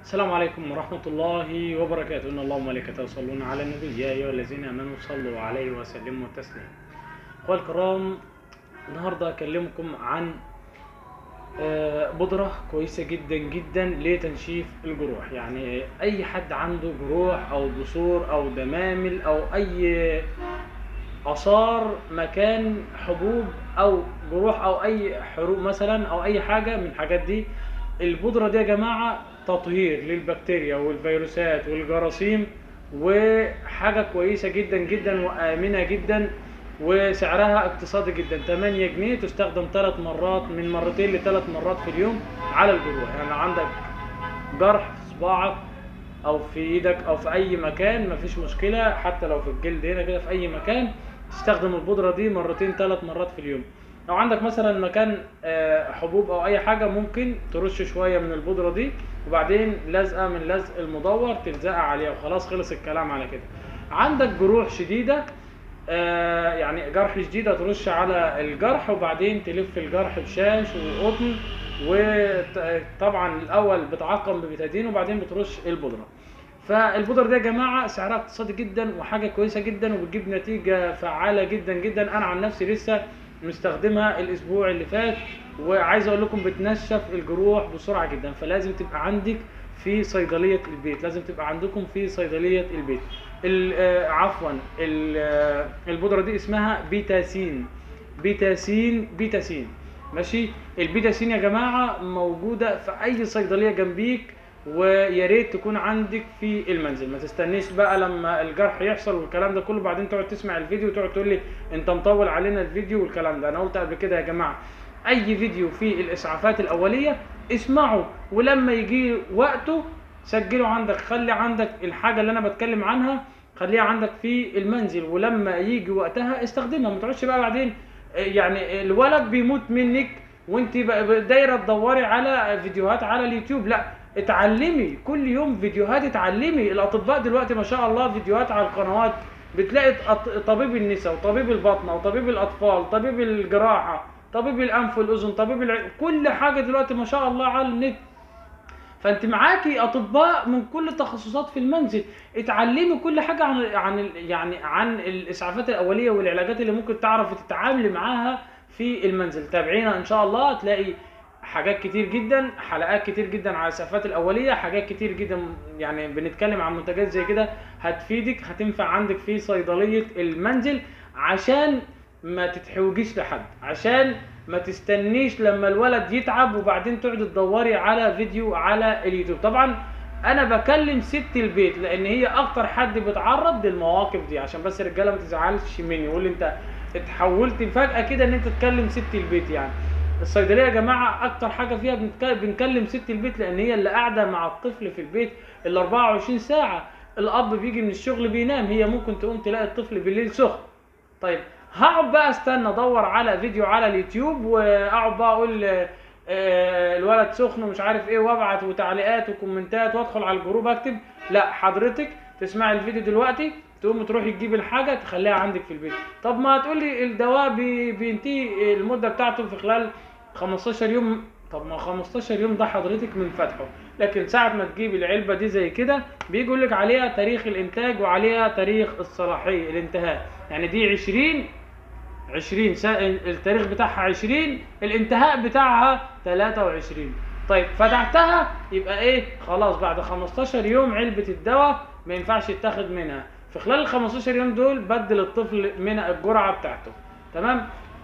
السلام عليكم ورحمة الله وبركاته إن الله وملائكته يصلون على النبي يا أيها الذين آمنوا صلوا عليه وسلموا تسليما أخوة الكرام النهاردة أكلمكم عن آه، بودرة كويسة جدا جدا لتنشيف الجروح يعني أي حد عنده جروح أو بثور أو دمامل أو أي آثار مكان حبوب أو جروح أو أي حروق مثلا أو أي حاجة من الحاجات دي البودرة دي يا جماعة تطهير للبكتيريا والفيروسات والجراثيم وحاجة كويسة جدا جدا وآمنة جدا وسعرها اقتصادي جدا 8 جنيه تستخدم ثلاث مرات من مرتين لثلاث مرات في اليوم على الجروح يعني عندك جرح في صباعك او في ايدك او في اي مكان مفيش مشكلة حتى لو في الجلد هنا كده في اي مكان تستخدم البودرة دي مرتين ثلاث مرات في اليوم لو عندك مثلا مكان آه، حبوب او اي حاجة ممكن ترش شوية من البودرة دي وبعدين لزقة من لزق المدور تلزقها عليها وخلاص خلص الكلام على كده عندك جروح شديدة آه، يعني جرح شديد هترش على الجرح وبعدين تلف الجرح بشاش وقطن وطبعا الاول بتعقم ببتادين وبعدين بترش البودره فالبودره دي يا جماعه سعرها اقتصادي جدا وحاجه كويسه جدا وبتجيب نتيجه فعاله جدا جدا انا عن نفسي لسه مستخدمها الاسبوع اللي فات وعايز اقول لكم بتنشف الجروح بسرعه جدا فلازم تبقى عندك في صيدليه البيت لازم تبقى عندكم في صيدليه البيت ال- آه، عفوا ال- آه، البودره دي اسمها بيتاسين بيتاسين بيتاسين ماشي البيتاسين يا جماعه موجوده في اي صيدليه جنبيك ويا ريت تكون عندك في المنزل ما تستنيش بقى لما الجرح يحصل والكلام ده كله بعدين تقعد تسمع الفيديو وتقعد تقول لي انت مطول علينا الفيديو والكلام ده انا قلت قبل كده يا جماعه اي فيديو في الاسعافات الاوليه اسمعه ولما يجي وقته سجله عندك خلي عندك الحاجه اللي انا بتكلم عنها خليها عندك في المنزل ولما يجي وقتها استخدمها ما تقعدش بقى بعدين آه، يعني الولد بيموت منك وانت بقى- بقى دايره تدوري على فيديوهات على اليوتيوب لا اتعلمي كل يوم فيديوهات اتعلمي الاطباء دلوقتي ما شاء الله فيديوهات على القنوات بتلاقي أط- طبيب النساء وطبيب البطنه وطبيب الاطفال طبيب الجراحه طبيب الانف والاذن طبيب الع... كل حاجه دلوقتي ما شاء الله على النت فانت معاكي اطباء من كل التخصصات في المنزل اتعلمي كل حاجه عن عن ال- يعني عن الاسعافات الاوليه والعلاجات اللي ممكن تعرفي تتعاملي معاها في المنزل تابعينا ان شاء الله هتلاقي حاجات كتير جدا حلقات كتير جدا على الاسعافات الاوليه حاجات كتير جدا يعني بنتكلم عن منتجات زي كده هتفيدك هتنفع عندك في صيدليه المنزل عشان ما تتحوجيش لحد عشان ما تستنيش لما الولد يتعب وبعدين تقعد تدوري على فيديو على اليوتيوب طبعا انا بكلم ست البيت لان هي اكتر حد بيتعرض للمواقف دي عشان بس الرجاله ما تزعلش مني يقول لي انت اتحولت فجاه كده ان انت تكلم ست البيت يعني الصيدليه يا جماعه اكتر حاجه فيها بنتك- بنكلم ست البيت لان هي اللي قاعده مع الطفل في البيت ال 24 ساعه الاب بيجي من الشغل بينام هي ممكن تقوم تلاقي الطفل بالليل سخن طيب هقعد بقى استنى ادور على فيديو على اليوتيوب واقعد بقى اقول آه، آه، الولد سخن ومش عارف ايه وابعت وتعليقات وكومنتات وادخل على الجروب اكتب لا حضرتك تسمعي الفيديو دلوقتي تقوم تروحي تجيبي الحاجه تخليها عندك في البيت طب ما تقولي الدواء بي- بينتهي المده بتاعته في خلال 15 يوم طب ما 15 يوم ده حضرتك من فتحه لكن ساعة ما تجيب العلبة دي زي كده بيجي يقول لك عليها تاريخ الإنتاج وعليها تاريخ الصلاحية الانتهاء يعني دي 20 20 سا... التاريخ بتاعها 20 الانتهاء بتاعها 23 طيب فتحتها يبقى ايه خلاص بعد 15 يوم علبة الدواء ما ينفعش يتاخد منها في خلال ال 15 يوم دول بدل الطفل من الجرعة بتاعته تمام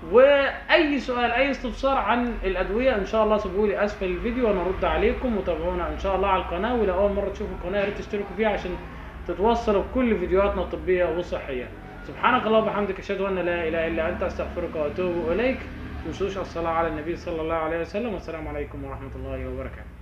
واي سؤال اي استفسار عن الادويه ان شاء الله سيبوا لي اسفل الفيديو وانا ارد عليكم وتابعونا ان شاء الله على القناه ولو اول مره تشوفوا القناه يا ريت تشتركوا فيها عشان تتوصلوا بكل فيديوهاتنا الطبيه والصحيه سبحانك اللهم وبحمدك اشهد ان لا اله الا انت استغفرك واتوب اليك ما تنسوش الصلاه على النبي صلى الله عليه وسلم والسلام عليكم ورحمه الله وبركاته